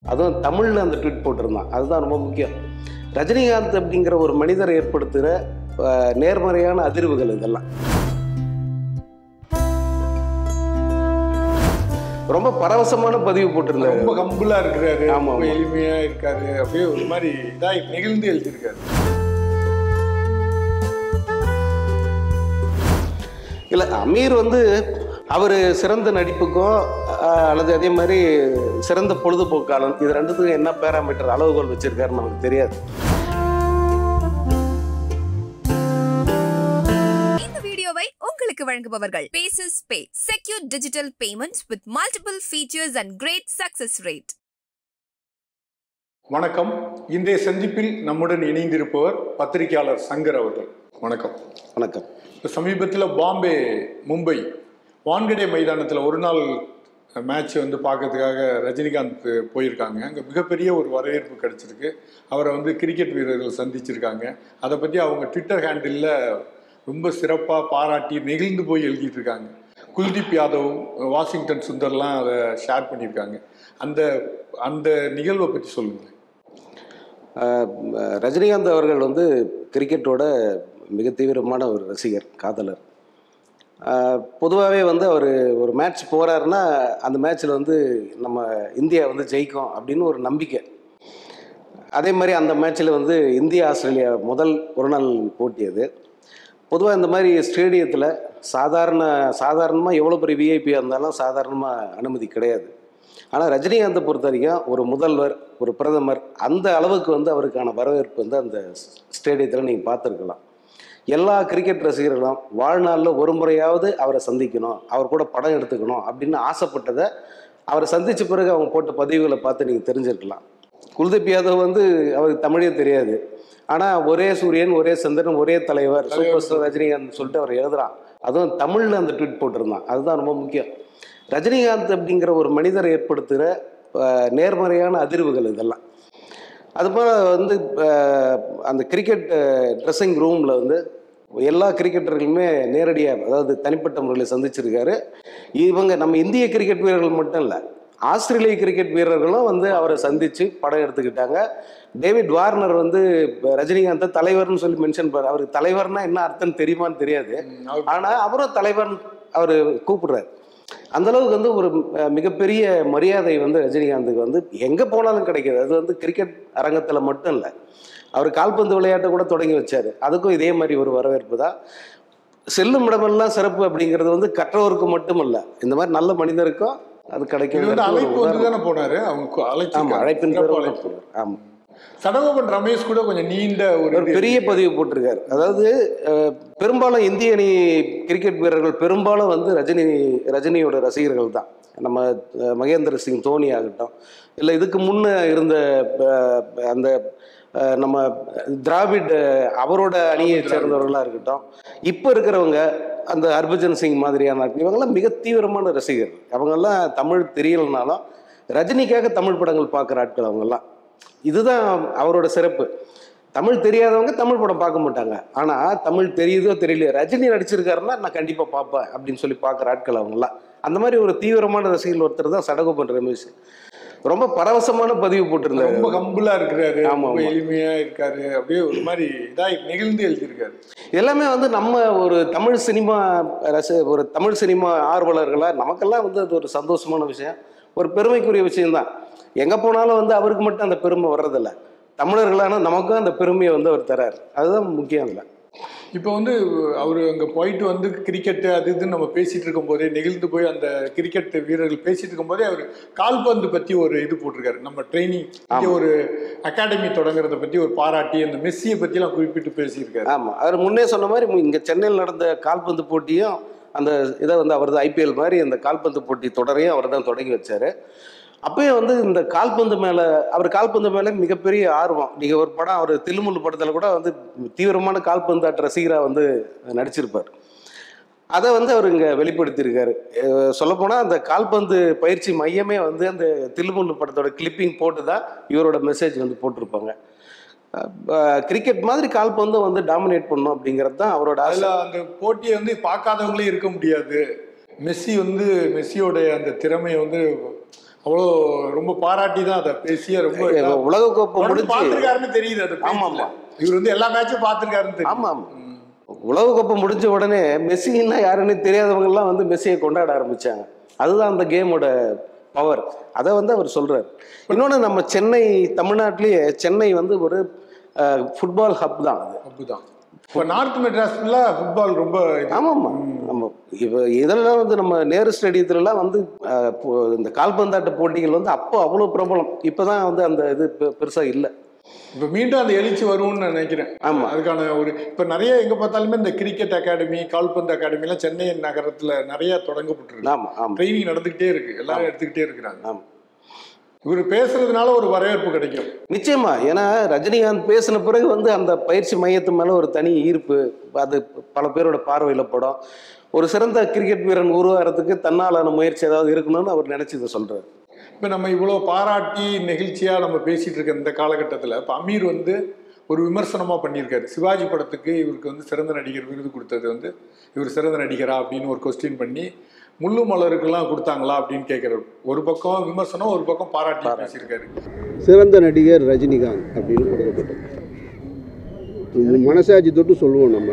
அதுவும் தமிழில் அந்த ட்வீட் போட்டிருந்தான் அதுதான் ரொம்ப முக்கியம் ரஜினிகாந்த் அப்படிங்கிற ஒரு மனிதரை ஏற்படுத்துகிற அஹ், நேர்மறையான அதிர்வுகள் இதெல்லாம் ரொம்ப பரவசமான பதிவு போட்டிருந்தாரு ரொம்ப கம்புலா இருக்கிறாரு ஆமா, ரொம்ப ஆமா. எளிமையா இருக்காரு அப்படியே ஒரு மாதிரி இதா நெகிழ்ந்து எழுதியிருக்காரு இல்லை அமீர் வந்து அவர் சிறந்த நடிப்புக்கும் அஹ், அல்லது அதே மாதிரி சிறந்த பொழுதுபோக்காளன் இது ரெண்டுத்துக்கும் என்ன பேராமீட்டர் அளவுகோல் வச்சிருக்காருன்னு நமக்கு தெரியாது இந்த வீடியோவை உங்களுக்கு வழங்குபவர்கள் பேசஸ் pay secure digital payment with multiple features and great success rate வணக்கம் இன்றைய சந்திப்பில் நம்முடன் இணைந்திருப்பவர் பத்திரிகையாளர் சங்கர் அவர்கள் வணக்கம் வணக்கம் இப்போ சமீபத்தில் பாம்பே மும்பை வான்கடே மைதானத்தில் ஒரு நாள் மேட்ச் வந்து பார்க்கறதுக்காக ரஜினிகாந்த் போயிருக்காங்க அங்கே மிகப்பெரிய ஒரு வரவேற்பு கிடைச்சிருக்கு அவரை வந்து கிரிக்கெட் வீரர்கள் சந்திச்சிருக்காங்க அதை பற்றி அவங்க ட்விட்டர் ஹேண்டிலில் ரொம்ப சிறப்பாக பாராட்டி நெகிழ்ந்து போய் எழுதிட்டு இருக்காங்க குல்தீப் யாதவ் வாஷிங்டன் சுந்தர்லாம் அதை ஷேர் பண்ணியிருக்காங்க அந்த அந்த நிகழ்வை பற்றி சொல்லுங்களேன் அஹ், ரஜினிகாந்த் அவர்கள் வந்து கிரிக்கெட்டோட மிக தீவிரமான ஒரு ரசிகர் காதலர் பொதுவாகவே வந்து அவர் ஒரு மேட்ச் போகிறாருன்னா அந்த மேட்ச்சில் வந்து நம்ம இந்தியா வந்து ஜெயிக்கும் அப்படின்னு ஒரு நம்பிக்கை அதே மாதிரி அந்த மேட்ச்சில் வந்து இந்தியா ஆஸ்திரேலியா முதல் ஒரு நாள் போட்டி அது பொதுவாக இந்த மாதிரி ஸ்டேடியத்தில் சாதாரண சாதாரணமாக எவ்வளோ பெரிய விஐபியாக இருந்தாலும் சாதாரணமாக அனுமதி கிடையாது ஆனால் ரஜினிகாந்தை பொறுத்த வரைக்கும் ஒரு முதல்வர் ஒரு பிரதமர் அந்த அளவுக்கு வந்து அவருக்கான வரவேற்பு வந்து அந்த ஸ்டேடியத்தில் நீங்கள் பார்த்துருக்கலாம் எல்லா கிரிக்கெட் ரசிகர்களும் வாழ்நாளில் ஒரு முறையாவது அவரை சந்திக்கணும் அவர் கூட படம் எடுத்துக்கணும் அப்படின்னு ஆசைப்பட்டதை அவரை சந்தித்த பிறகு அவங்க போட்ட பதிவுகளை பார்த்து நீங்கள் தெரிஞ்சிருக்கலாம் குல்தீப் யாதவ் வந்து அவருக்கு தமிழே தெரியாது ஆனால் ஒரே சூரியன் ஒரே சந்திரன் ஒரே தலைவர் சூப்பர் ஸ்டார் ரஜினிகாந்த் சொல்லிட்டு அவர் எழுதுறான் அதுவும் தமிழில் அந்த ட்வீட் போட்டிருந்தான் அதுதான் ரொம்ப முக்கியம் ரஜினிகாந்த் அப்படிங்கிற ஒரு மனிதரை ஏற்படுத்துகிற அஹ், நேர்மறையான அதிர்வுகள் இதெல்லாம் அதுபோல் வந்து அஹ், அந்த கிரிக்கெட் ட்ரெஸ்ஸிங் ரூமில் வந்து எல்லா கிரிக்கெட்டர்களுமே நேரடியாக அதாவது தனிப்பட்ட முறையில் சந்திச்சிருக்காரு இவங்க நம்ம இந்திய கிரிக்கெட் வீரர்கள் மட்டும் இல்லை ஆஸ்திரேலிய கிரிக்கெட் வீரர்களும் வந்து அவரை சந்தித்து படம் எடுத்துக்கிட்டாங்க டேவிட் வார்னர் வந்து இப்ப ரஜினிகாந்தை தலைவர்னு சொல்லி மென்ஷன் பண்ண அவருக்கு தலைவர்னா என்ன அர்த்தம் தெரியுமான்னு தெரியாது ஆனால் அவரும் தலைவர் அவர் கூப்பிடுறாரு அந்த அளவுக்கு வந்து ஒரு அஹ், மிகப்பெரிய மரியாதை வந்து ரஜினிகாந்துக்கு வந்து எங்கே போனாலும் கிடைக்கிது அது வந்து கிரிக்கெட் அரங்கத்தில் மட்டும் இல்லை அவர் கால்பந்து விளையாட்டை கூட தொடங்கி வச்சார் அதுக்கும் இதே மாதிரி ஒரு வரவேற்பு தான் செல்லும் இடமெல்லாம் சிறப்பு அப்படிங்கிறது வந்து கற்றவருக்கு மட்டும் இல்லை இந்த மாதிரி நல்ல மனிதருக்கும் அது கிடைக்கும் இது வந்து அழைப்பு வந்து தானே போனாரு அவங்க ஆமாம் அழைச்சி அழைப்பின் சிறப்பு பேர் அழைப்பு ஆமாம் சடகோபன் ரமேஷ் கூட கொஞ்சம் நீண்ட ஒரு ஒரு இது பெரிய பதிவு போட்டிருக்காரு அதாவது அஹ், பெரும்பாலும் இந்திய அணி கிரிக்கெட் வீரர்கள் பெரும்பாலும் வந்து ரஜினி ரஜினியோட ரசிகர்கள் தான் நம்ம அஹ், மகேந்திர சிங் தோனி ஆகட்டும் இல்லை இதுக்கு முன்ன இருந்த அஹ், அந்த அஹ், நம்ம திராவிட் அவரோட அணியை சேர்ந்தவர்களாக இருக்கட்டும் இப்போ இருக்கிறவங்க அந்த ஹர்பஜன் சிங் மாதிரியான ஆட்கள், இவங்கெல்லாம் மிக தீவிரமான ரசிகர்கள் அவங்கெல்லாம் தமிழ் தெரியலனாலும் ரஜினிக்காக தமிழ் படங்கள் பார்க்குற ஆட்கள் அவங்கெல்லாம் இதுதான் அவரோட சிறப்பு தமிழ் தெரியாதவங்க தமிழ் படம் பார்க்க மாட்டாங்க ஆனால் தமிழ் தெரியுதோ தெரியலையோ ரஜினி நடிச்சிருக்காருன்னா நான் கண்டிப்பாக பார்ப்பேன் அப்படின்னு சொல்லி பார்க்குற ஆட்கள் அவங்கெல்லாம் அந்த மாதிரி ஒரு தீவிரமான ரசிகர்கள் ஒருத்தர் தான் சடகோபன் ரமேஷ் ரொம்ப பரவசமான பதிவு போட்டிருந்தாரு ரொம்ப கம்புலா இருக்கிறாரு ஆமா, ரொம்ப ஆமா. எளிமையா இருக்காரு அப்படியே ஒரு மாதிரி இதா நெகிழ்ந்து எழுதியிருக்காரு எல்லாமே வந்து நம்ம ஒரு தமிழ் சினிமா ரச ஒரு தமிழ் சினிமா ஆர்வலர்களாக நமக்கெல்லாம் வந்து அது ஒரு சந்தோஷமான விஷயம் ஒரு பெருமைக்குரிய விஷயம்தான் எங்கே போனாலும் வந்து அவருக்கு மட்டும் அந்த பெருமை வர்றதில்ல தமிழர்களான நமக்கும் அந்த பெருமையை வந்து அவர் தரார் அதுதான் முக்கியம் இல்லை இப்போ வந்து அவர் அங்க போயிட்டு வந்து கிரிக்கெட் அது இதுன்னு நம்ம பேசிட்டு இருக்கும் போதே நெகிழ்ந்து போய் அந்த கிரிக்கெட் வீரர்கள் பேசிட்டு இருக்கும் போதே அவர் கால்பந்து பத்தி ஒரு இது போட்டிருக்காரு நம்ம ட்ரைனிங் இங்கே ஒரு அகாடமி தொடங்குறத பத்தி ஒரு பாராட்டி அந்த மெஸ்ஸியை பத்தி எல்லாம் குறிப்பிட்டு பேசியிருக்காரு ஆமாம் அவர் முன்னே சொன்ன மாதிரி இங்கே சென்னையில் நடந்த கால்பந்து போட்டியும் அந்த இதை வந்து அவர் தான் ஐபிஎல் மாதிரி அந்த கால்பந்து போட்டி தொடரையும் அவர் தான் தொடங்கி வச்சார் அப்பயும் வந்து இந்த கால்பந்து மேலே அவர் கால்பந்து மேலே மிகப்பெரிய ஆர்வம் நீங்கள் ஒரு படம் அவர் தில்லுமுள்ளு படத்தில் கூட வந்து தீவிரமான கால்பந்தாட்ட ரசிகராக வந்து நடிச்சிருப்பார் அதை வந்து அவர் இங்கே வெளிப்படுத்தியிருக்காரு அஹ் சொல்லப்போனால் அந்த கால்பந்து பயிற்சி மையமே வந்து அந்த தில்லுமுள்ளு படத்தோட கிளிப்பிங் போட்டு தான் இவரோட மெசேஜ் வந்து போட்டிருப்பாங்க அஹ் கிரிக்கெட் மாதிரி கால்பந்தும் வந்து டாமினேட் பண்ணும் அப்படிங்கிறது தான் அவரோட ஆசை அதுல அந்த போட்டியை வந்து பார்க்காதவங்களே இருக்க முடியாது மெஸ்ஸி வந்து மெஸ்ஸியோட அந்த திறமையை வந்து அவ்வளோ ரொம்ப பாராட்டி தான் அதை பேசி ரொம்ப இதா- உலகக்கோப்பை தொடர்ந்து முடிஞ்சு பார்த்திருக்காருன்னு தெரியுது அது ஆமா, பேச்சுல. இவர் வந்து எல்லா மேட்சும் பார்த்திருக்காருன்னு தெரியும் ஆமா ஆமா உலகக்கோப்பை முடிஞ்ச உடனே மெஸ்ஸின்னா யாருன்னு தெரியாதவங்க எல்லாம் வந்து மெஸ்ஸியை கொண்டாட ஆரம்பிச்சாங்க அதுதான் அந்த கேமோட பவர் அதை வந்து அவர் சொல்றாரு இன்னொன்று நம்ம சென்னை தமிழ்நாட்டிலேயே சென்னை வந்து ஒரு ஃபுட்பால் ஹப் தான் அது அப்படிதான் இப்போ நார்த் மெட்ராஸ்ல ஃபுட்பால் ரொம்ப இது. ஆமாம்மா ஆமா இப்போ இதெல்லாம் வந்து நம்ம நேரு ஸ்டேடியத்துலலாம் வந்து அஹ், போ- இந்த கால்பந்தாட்ட போட்டிகள் வந்து அப்போ அவ்வளோ பிரபலம் இப்போதான் வந்து அந்த இது பெ- பெருசா இல்லை இப்போ மீண்டும் அந்த எழுச்சி வரும்னு நான் நினைக்கிறேன் ஆமா. அதுக்கான ஒரு இப்போ நிறைய எங்க பார்த்தாலுமே இந்த கிரிக்கெட் அகாடமி கால்பந்து அகாடமிலாம் சென்னை நகரத்துல நிறைய தொடங்கப்பட்டிருக்கு ஆமா ஆமா ட்ரைனிங் நடந்துகிட்டே இருக்கு எல்லாரும் எடுத்துக்கிட்டே இருக்கிறாங்க ஆமா இவர் பேசுறதுனால ஒரு வரவேற்பு கிடைக்கும் நிச்சயமா ஏன்னா ரஜினிகாந்த் பேசின பிறகு வந்து அந்த பயிற்சி மையத்து மேல ஒரு தனி ஈர்ப்பு அது பல பேரோட பார்வையில படம் ஒரு சிறந்த கிரிக்கெட் வீரன் உருவாகிறதுக்கு தன்னாலான முயற்சி ஏதாவது இருக்கணும்னு அவர் நினைச்சு இதை சொல்றாரு இப்போ நம்ம இவ்வளோ பாராட்டி நெகிழ்ச்சியா நம்ம பேசிட்டு இருக்க இந்த காலகட்டத்தில் இப்போ அமீர் வந்து ஒரு விமர்சனமா பண்ணியிருக்காரு சிவாஜி படத்துக்கு இவருக்கு வந்து சிறந்த நடிகர் விருது கொடுத்தது வந்து இவர் சிறந்த நடிகரா அப்படின்னு ஒரு கொஸ்டின் பண்ணி முள்ளு மலருக்கெல்லாம் கொடுத்தாங்களா அப்படின்னு கேட்குறாரு ஒரு பக்கம் விமர்சனம் ஒரு பக்கம் பாராட்டி பேசியிருக்காரு சிறந்த நடிகர் ரஜினிகாந்த் அப்படின்னு கொடுக்கப்பட்டது இது மனசாட்சி தொட்டு சொல்லுவோம் நம்ம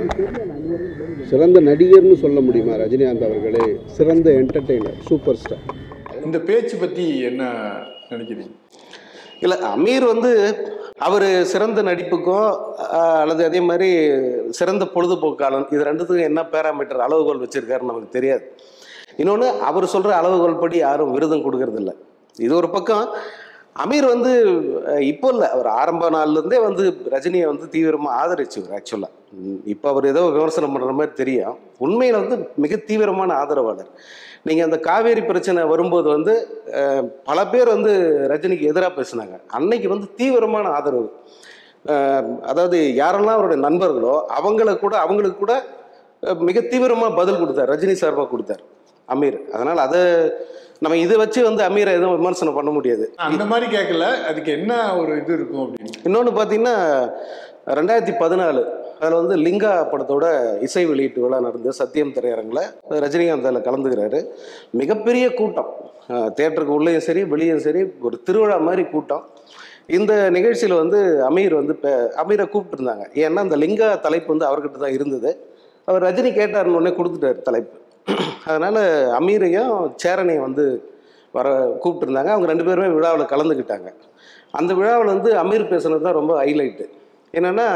சிறந்த நடிகர்னு சொல்ல முடியுமா ரஜினிகாந்த் அவர்களே சிறந்த என்டர்டெய்னர் சூப்பர் ஸ்டார் இந்த பேச்சு பத்தி என்ன நினைக்கிறீங்க இல்ல அமீர் வந்து அவர் சிறந்த நடிப்புக்கும் ஆஹ், அல்லது அதே மாதிரி சிறந்த பொழுதுபோக்காளன் இது ரெண்டுத்துக்கும் என்ன பேராமீட்டர் அளவுகோல் வச்சிருக்காருன்னு நமக்கு தெரியாது இன்னொன்று அவர் சொல்ற அளவுகோல் படி யாரும் விருதம் கொடுக்கறது இல்ல இது ஒரு பக்கம் அமீர் வந்து அஹ், இப்போ இல்லை அவர் ஆரம்ப நாள்லேருந்தே வந்து ரஜினியை வந்து தீவிரமாக ஆதரிச்சவர் ஆக்சுவலாக இப்போ அவர் ஏதோ விமர்சனம் பண்ணுற மாதிரி தெரியும் உண்மையில் வந்து மிக தீவிரமான ஆதரவாளர் நீங்கள் அந்த காவேரி பிரச்சனை வரும்போது வந்து அஹ், பல பேர் வந்து ரஜினிக்கு எதிராக பேசுனாங்க அன்னைக்கு வந்து தீவிரமான ஆதரவு அஹ், அதாவது யாரெல்லாம் அவருடைய நண்பர்களோ அவங்கள கூட அவங்களுக்கு கூட அஹ், மிக தீவிரமாக பதில் கொடுத்தார் ரஜினி சார்பாக கொடுத்தார் அமீர் அதனால் அதை நம்ம இதை வச்சு வந்து அமீரை எதுவும் விமர்சனம் பண்ண முடியாது அந்த மாதிரி கேட்கல அதுக்கு என்ன ஒரு இது இருக்கும் அப்படின்னு இன்னொன்று பார்த்தீங்கன்னா ரெண்டாயிரத்தி பதினாலு அதில் வந்து லிங்கா படத்தோட இசை வெளியீட்டு விழா நடந்தது சத்தியம் திரையரங்கில் ரஜினிகாந்த் அதில் கலந்துக்கிறாரு மிகப்பெரிய கூட்டம் தேட்டருக்கு உள்ளேயும் சரி வெளியும் சரி ஒரு திருவிழா மாதிரி கூட்டம் இந்த நிகழ்ச்சியில் வந்து அமீர் வந்து இப்போ அமீரை கூப்பிட்டுருந்தாங்க ஏன்னா அந்த லிங்கா தலைப்பு வந்து அவர்கிட்ட தான் இருந்தது அவர் ரஜினி கேட்டாருன்னு உடனே கொடுத்துட்டாரு தலைப்பு அதனால் அமீரையும் சேரனையும் வந்து வர கூப்பிட்டுருந்தாங்க அவங்க ரெண்டு பேருமே விழாவில் கலந்துக்கிட்டாங்க அந்த விழாவில் வந்து அமீர் பேசுனது தான் ரொம்ப ஹைலைட்டு என்னென்னா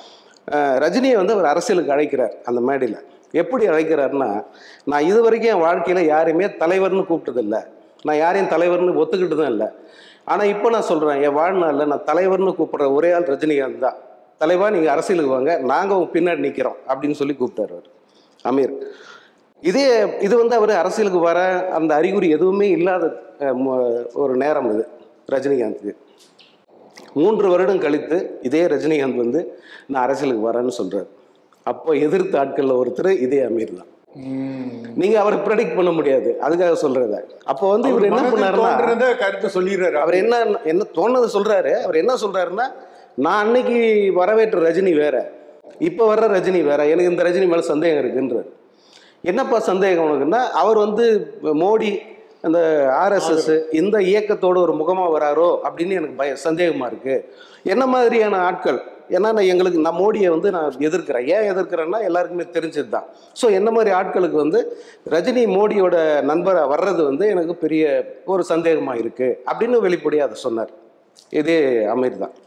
ரஜினியை வந்து அவர் அரசியலுக்கு அழைக்கிறார் அந்த மேடையில் எப்படி அழைக்கிறாருன்னா நான் இது வரைக்கும் என் வாழ்க்கையில் யாரையுமே தலைவர்னு கூப்பிட்டதில்ல நான் யாரையும் தலைவர்னு ஒத்துக்கிட்டதும் இல்லை ஆனால் இப்போ நான் சொல்கிறேன் என் வாழ்நாளில் நான் தலைவர்னு கூப்பிட்ற ஒரே ஆள் ரஜினிகாந்த் தான் தலைவா நீங்கள் அரசியலுக்கு வாங்க நாங்கள் உங்க பின்னாடி நிற்கிறோம் அப்படின்னு சொல்லி கூப்பிட்டாரு அவர் அமீர் இதே இது வந்து அவர் அரசியலுக்கு வர அந்த அறிகுறி எதுவுமே இல்லாத அஹ், மு- ஒரு நேரம் இது ரஜினிகாந்துக்கு மூன்று வருடம் கழித்து இதே ரஜினிகாந்த் வந்து நான் அரசியலுக்கு வரேன்னு சொல்றாரு அப்போ எதிர்த்த ஆட்கள்ல ஒருத்தர் இதே அமீர் தான் நீங்க அவரை ப்ரெடிக்ட் பண்ண முடியாது அதுக்காக சொல்றத அப்போ வந்து இவர் என்ன பண்ணாருன்னா தோன்றத கருத்தை சொல்லிடுறாரு அவர் என்ன என்ன தோணுது சொல்றாரு அவர் என்ன சொல்றாருன்னா நான் அன்னைக்கு வரவேற்ற ரஜினி வேற இப்போ வர்ற ரஜினி வேற எனக்கு இந்த ரஜினி மேல சந்தேகம் இருக்குன்றார் என்னப்பா சந்தேகம் உனக்குன்னா அவர் வந்து மோடி அந்த ஆர்எஸ்எஸ் இந்த இயக்கத்தோட ஒரு முகமா வராரோ அப்படின்னு எனக்கு பய சந்தேகமா இருக்கு என்ன மாதிரியான ஆட்கள் ஏன்னா நான் எங்களுக்கு நான் மோடியை வந்து நான் எதிர்க்கிறேன் ஏன் எதிர்க்கிறேன்னா எல்லாருக்குமே தெரிஞ்சது தான் ஸோ என்ன மாதிரி ஆட்களுக்கு வந்து ரஜினி மோடியோட நண்பராக வர்றது வந்து எனக்கு பெரிய ஒரு சந்தேகமாக இருக்குது அப்படின்னு வெளிப்படையாக அதை சொன்னார் இதே அமீர் தான்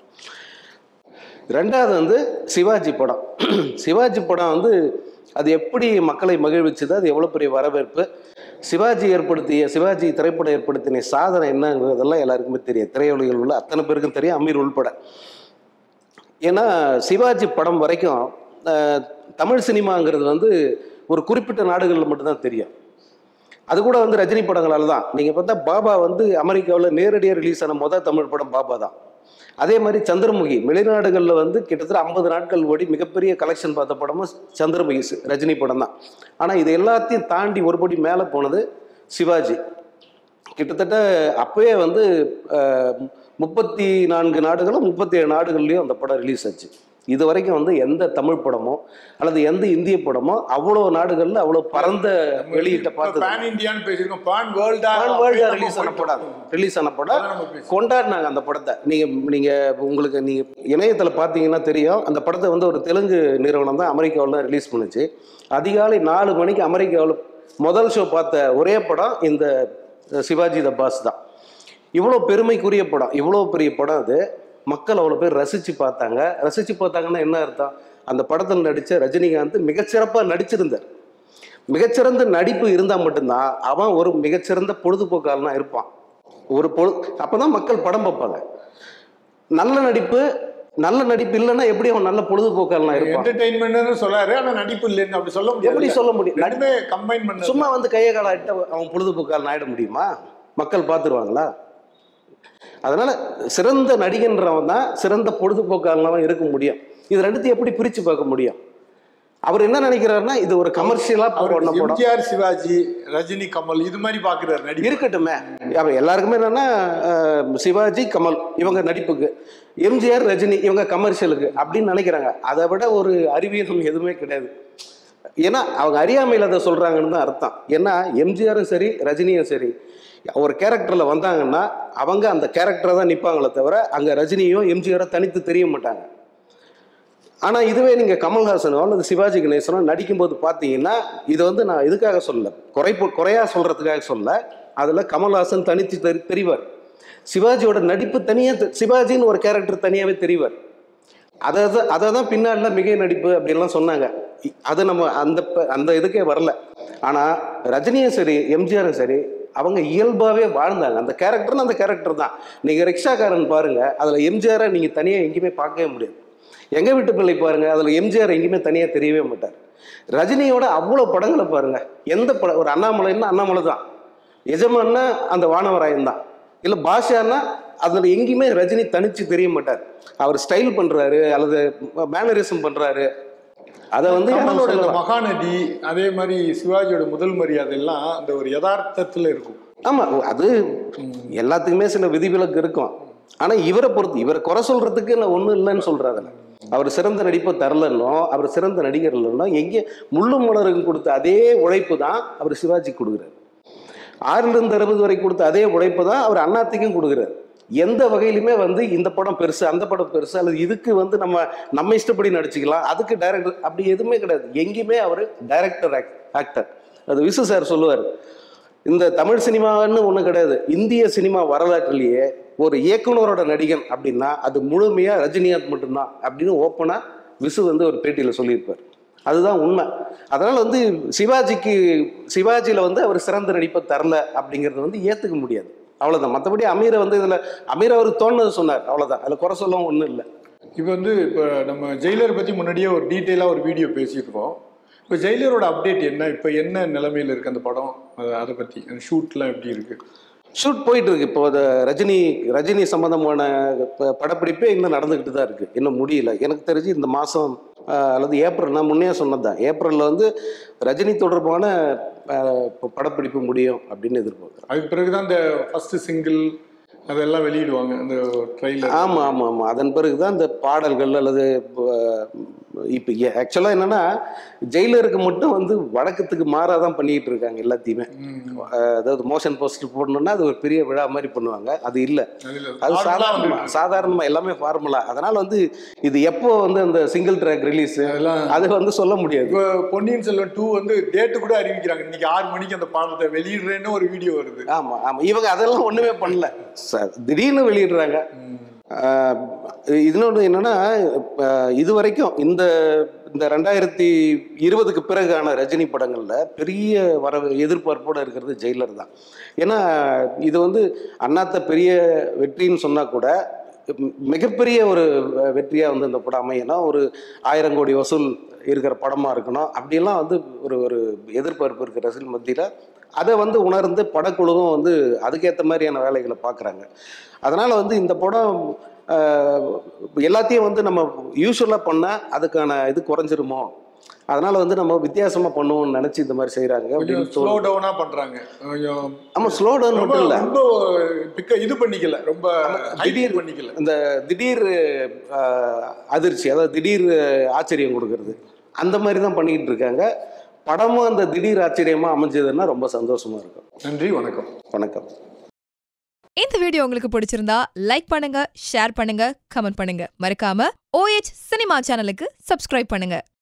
ரெண்டாவது வந்து சிவாஜி படம் சிவாஜி படம் வந்து அது எப்படி மக்களை மகிழ்விச்சது அது எவ்வளோ பெரிய வரவேற்பு சிவாஜி ஏற்படுத்திய சிவாஜி திரைப்படம் ஏற்படுத்தின சாதனை என்னங்கிறதெல்லாம் எல்லாருக்குமே தெரியும் திரையுலகில் உள்ள அத்தனை பேருக்கும் தெரியும் அமீர் உள்பட ஏன்னா சிவாஜி படம் வரைக்கும் அஹ், தமிழ் சினிமாங்கிறது வந்து ஒரு குறிப்பிட்ட நாடுகளில் மட்டும்தான் தெரியும் அது கூட வந்து ரஜினி படங்களால் தான் நீங்கள் பார்த்தா பாபா வந்து அமெரிக்காவில் நேரடியாக ரிலீஸ் ஆன மொதல் தமிழ் படம் பாபா தான் அதே மாதிரி சந்திரமுகி வெளிநாடுகளில் வந்து கிட்டத்தட்ட ஐம்பது நாட்கள் ஓடி மிகப்பெரிய கலெக்ஷன் பார்த்த படமும் சந்திரமுகி சி- ரஜினி படம் தான் ஆனால் இது எல்லாத்தையும் தாண்டி ஒரு படி மேலே போனது சிவாஜி கிட்டத்தட்ட அப்பவே வந்து அஹ், முப்பத்தி நான்கு நாடுகளும் முப்பத்தி ஏழு நாடுகள்லையும் அந்த படம் ரிலீஸ் ஆச்சு இது வரைக்கும் வந்து எந்த தமிழ் படமோ அல்லது எந்த இந்திய படமோ அவ்வளோ நாடுகளில் அவ்வளோ பறந்த வெளியிட்ட பார்த்தது பேன் இந்தியான்னு பேசியிருக்கோம் பேன் வேர்ல்டா வேர்ல்டு ரிலீஸ் ஆன படம் ரிலீஸ் ஆன படம் அதான் நம்ம பேசுவோம். கொண்டாடினாங்க அந்த படத்தை நீங்க நீங்க உங்களுக்கு நீங்க இணையத்துல பார்த்தீங்கன்னா தெரியும் அந்த படத்தை வந்து ஒரு தெலுங்கு நிறுவனம் தான் அமெரிக்காவில் தான் ரிலீஸ் பண்ணுச்சு அதிகாலை நாலு மணிக்கு அமெரிக்காவில் முதல் ஷோ பார்த்த ஒரே படம் இந்த சிவாஜி த பாஸ் தான் இவ்வளோ பெருமைக்குரிய படம் இவ்வளோ பெரிய படம் அது மக்கள் அவ்வளோ பேர் ரசித்து பார்த்தாங்க ரசித்து பார்த்தாங்கன்னா என்ன அர்த்தம் அந்த படத்தில் நடித்த ரஜினிகாந்த் மிகச்சிறப்பாக நடிச்சிருந்தார் மிகச்சிறந்த நடிப்பு இருந்தால் மட்டும்தான் அவன் ஒரு மிகச்சிறந்த பொழுதுபோக்காளனா இருப்பான் ஒரு பொழு அப்போ தான் மக்கள் படம் பார்ப்பாங்க நல்ல நடிப்பு நல்ல நடிப்பு இல்லைன்னா எப்படி அவன் நல்ல பொழுதுபோக்காளனா இருப்பான் என்டர்டைன்மெண்ட்னு சொல்லாரு ஆனா நடிப்பு இல்லைன்னு அப்படி சொல்ல முடியாது எப்படி சொல்ல முடியும் நடி- ரெண்டுமே கம்பைன் பண்ண சும்மா வந்து கையை கால ஆட்ட அவன் பொழுதுபோக்காளன் ஆயிட முடியுமா மக்கள் பார்த்துருவாங்களா அதனால சிறந்த நடிகன்றவன் தான் சிறந்த பொழுதுபோக்காளனாவும் இருக்க முடியும் இது ரெண்டுத்தையும் எப்படி பிரிச்சு பார்க்க முடியும் அவர் என்ன நினைக்கிறாருன்னா இது ஒரு கமர்ஷியலா அவர் பண்ண படம் எம்ஜிஆர் சிவாஜி ரஜினி கமல் இது மாதிரி பாக்குறாரு நடிப்பு இருக்கட்டுமே அப்ப எல்லாருக்குமே என்னன்னா அஹ், சிவாஜி கமல் இவங்க நடிப்புக்கு எம்ஜிஆர் ரஜினி இவங்க கமர்ஷியலுக்கு அப்படின்னு நினைக்கிறாங்க அதை விட ஒரு அறிவியலும் எதுவுமே கிடையாது ஏன்னா அவங்க அறியாமையில் அதை சொல்றாங்கன்னு தான் அர்த்தம் ஏன்னா எம்ஜிஆரும் சரி ரஜினியும் சரி ஒரு கேரக்டர்ல வந்தாங்கன்னா அவங்க அந்த கேரக்டரை தான் நிற்பாங்களே தவிர அங்க ரஜினியோ எம்ஜிஆரோ தனித்து தெரிய மாட்டாங்க ஆனா இதுவே நீங்க கமல்ஹாசனோ அல்லது சிவாஜி கணேசனோ நடிக்கும்போது பார்த்தீங்கன்னா இது வந்து நான் இதுக்காக சொல்ல குறைப்பு குறையா சொல்றதுக்காக சொல்ல அதுல கமல்ஹாசன் தனித்து தெரி தெரிவார் சிவாஜியோட நடிப்பு தனியா தெ- சிவாஜின்னு ஒரு கேரக்டர் தனியாவே தெரிவார் அதை தான் அதை தான் பின்னாடில மிகை நடிப்பு அப்படின்லாம் சொன்னாங்க இ- அது நம்ம அந்த ப- அந்த இதுக்கே வரல ஆனா ரஜினியும் சரி எம்ஜிஆரும் சரி அவங்க இயல்பாகவே வாழ்ந்தாங்க அந்த கேரக்டர்னு அந்த கேரக்டர் தான் நீங்கள் ரிக்ஷாக்காரன் பாருங்க அதில் எம்ஜிஆரை நீங்கள் தனியாக எங்கேயுமே பார்க்கவே முடியாது எங்க வீட்டு பிள்ளை பாருங்க அதில் எம்ஜிஆர் எங்கேயுமே தனியாக தெரியவே மாட்டார் ரஜினியோட அவ்வளோ படங்களை பாருங்க எந்த படம் ஒரு அண்ணாமலைன்னா அண்ணாமலை தான் எஜமான்னா அந்த வானவராயன் தான் இல்லை பாஷான்னா அதில் எங்கேயுமே ரஜினி தனிச்சு தெரிய மாட்டார் அவர் ஸ்டைல் பண்ணுறாரு அல்லது மேனரிசம் பண்ணுறாரு அதை வந்து யாரும் கமலோட இந்த சொல்லலாம். மகாநதி அதே மாதிரி சிவாஜியோட முதல் மரியாதை எல்லாம் அந்த ஒரு யதார்த்தத்துல இருக்கும் ஆமா அது எல்லாத்துக்குமே சில விதிவிலக்கு இருக்கும் ஆனா இவரை பொறுத்து இவரை குறை சொல்றதுக்கு நான் ஒண்ணும் இல்லைன்னு சொல்றாதுல அவர் சிறந்த நடிப்பை தரலன்னோ அவர் சிறந்த நடிகர் இல்லைன்னோ எங்கே முள்ளும் மலருக்கு கொடுத்த அதே உழைப்பு தான் அவர் சிவாஜி கொடுக்குறாரு ஆறுல இருந்து அறுபது வரை கொடுத்த அதே உழைப்பு தான் அவர் அண்ணாத்துக்கும் கொடுக்குறாரு எந்த வகையிலுமே வந்து இந்த படம் பெருசு அந்த படம் பெருசு அல்லது இதுக்கு வந்து நம்ம நம்ம இஷ்டப்படி நடிச்சுக்கலாம் அதுக்கு டைரக்டர் அப்படி எதுவுமே கிடையாது எங்கேயுமே அவர் டைரக்டர் ஆக்டர் அது விசு சார் சொல்லுவார் இந்த தமிழ் சினிமான்னு ஒன்றும் கிடையாது இந்திய சினிமா வரலாற்றிலேயே ஒரு இயக்குனரோட நடிகன் அப்படின்னா அது முழுமையாக ரஜினிகாந்த் மட்டும்தான் அப்படின்னு ஓப்பனாக விசு வந்து ஒரு பேட்டியில் சொல்லியிருப்பார் அதுதான் உண்மை அதனால் வந்து சிவாஜிக்கு சிவாஜியில் வந்து அவர் சிறந்த நடிப்பை தரல அப்படிங்கிறத வந்து ஏற்றுக்க முடியாது அவ்வளோதான் மற்றபடி அமீரை வந்து இதில் அமீர் அவருக்கு தோணுனது சொன்னார் அவ்வளோதான் அதில் குறை சொல்லவும் ஒன்றும் இல்லை இப்போ வந்து இப்போ நம்ம ஜெயிலர் பற்றி முன்னாடியே ஒரு டீட்டெயிலாக ஒரு வீடியோ பேசியிருக்கோம் இப்போ ஜெயிலரோட அப்டேட் என்ன இப்போ என்ன நிலைமையில் இருக்கு அந்த படம் அதை- அதை பற்றி அந்த ஷூட்லாம் எப்படி இருக்கு ஷூட் போயிட்டு இருக்கு இப்போ அது ரஜினி ரஜினி சம்பந்தமான ப- படப்பிடிப்பே இன்னும் நடந்துக்கிட்டு தான் இருக்கு இன்னும் முடியல எனக்கு தெரிஞ்சு இந்த மாதம் அல்லது ஏப்ரல் நான் முன்னே சொன்னது தான் ஏப்ரலில் வந்து ரஜினி தொடர்பான அஹ், ப- படப்பிடிப்பு முடியும் அப்படின்னு எதிர்பார்க்குறேன் அதுக்கு பிறகு தான் இந்த ஃபர்ஸ்ட் சிங்கிள் அதெல்லாம் வெளியிடுவாங்க அந்த ட்ரெய்லர் ஆமாம் ஆமாம் ஆமாம் அதன் பிறகு தான் இந்த பாடல்கள் அல்லது இப்போ ஆக்சுவலாக என்னன்னா ஜெயிலருக்கு மட்டும் வந்து வழக்கத்துக்கு மாறாக தான் பண்ணிக்கிட்டு இருக்காங்க எல்லாத்தையுமே அஹ், அதாவது மோஷன் போஸ்டர் போடணும்னா அது ஒரு பெரிய விழா மாதிரி பண்ணுவாங்க அது இல்லை அது சாதாரணமா சாதாரணமா எல்லாமே ஃபார்முலா அதனால வந்து இது எப்போ வந்து அந்த சிங்கிள் ட்ராக் ரிலீஸ் அதெல்லாம் அது வந்து சொல்ல முடியாது இப்போ பொன்னியின் செல்வன் டூ வந்து டேட்டு கூட அறிவிக்கிறாங்க இன்னைக்கு ஆறு மணிக்கு அந்த பாடத்தை வெளியிடுறேன்னு ஒரு வீடியோ வருது ஆமா ஆமா இவங்க அதெல்லாம் ஒண்ணுமே பண்ணல ச- திடீர்னு வெளியிடுறாங்க ஆஹ் இன்னொன்று என்னன்னா ஆஹ் இது வரைக்கும் இந்த இந்த ரெண்டாயிரத்தி இருபதுக்கு பிறகான ரஜினி படங்கள்ல பெரிய வர எதிர்பார்ப்போட இருக்கிறது ஜெயிலர் தான் ஏன்னா இது வந்து அண்ணாத்த பெரிய வெற்றின்னு சொன்னா கூட மி- மிகப்பெரிய ஒரு வெற்றியா வந்து இந்த படம் அமையணும் ஒரு ஆயிரம் கோடி வசூல் இருக்கிற படமா இருக்கணும் அப்படியெல்லாம் வந்து ஒரு ஒரு எதிர்பார்ப்பு இருக்கிற ரசிகர் மத்தியில அதை வந்து உணர்ந்து படக்குழுவும் வந்து அதுக்கேற்ற மாதிரியான வேலைகளை பார்க்குறாங்க அதனால் வந்து இந்த படம் ஆஹ், எல்லாத்தையும் வந்து நம்ம யூஸ்வலாக பண்ணால் அதுக்கான இது குறைஞ்சிருமோ அதனால வந்து நம்ம வித்தியாசமா பண்ணுவோம்னு நினைச்சு இந்த மாதிரி செய்றாங்க கொஞ்சம் அப்படின்னு ஸ்லோ தோணும் டவுனா பண்றாங்க கொஞ்சம் ஆமா ஸ்லோ டவுன் ரொம்ப மட்டும் இல்ல ரொம்ப பிக்க இது பண்ணிக்கல ரொம்ப திடீர் திடீர் பண்ணிக்கல இந்த திடீர் ஆஹ், அதிர்ச்சி அதாவது திடீர் ஆச்சரியம் கொடுக்கறது அந்த மாதிரி தான் பண்ணிக்கிட்டு இருக்காங்க படமும் அந்த திடீர் ஆச்சரியமா அமைஞ்சதுன்னா ரொம்ப சந்தோஷமா இருக்கும் நன்றி வணக்கம் வணக்கம் இந்த வீடியோ உங்களுக்கு பிடிச்சிருந்தா லைக் பண்ணுங்க ஷேர் பண்ணுங்க கமெண்ட் பண்ணுங்க மறக்காம ஓஎச் சினிமா சேனலுக்கு சப்ஸ்கிரைப் பண்ணுங்க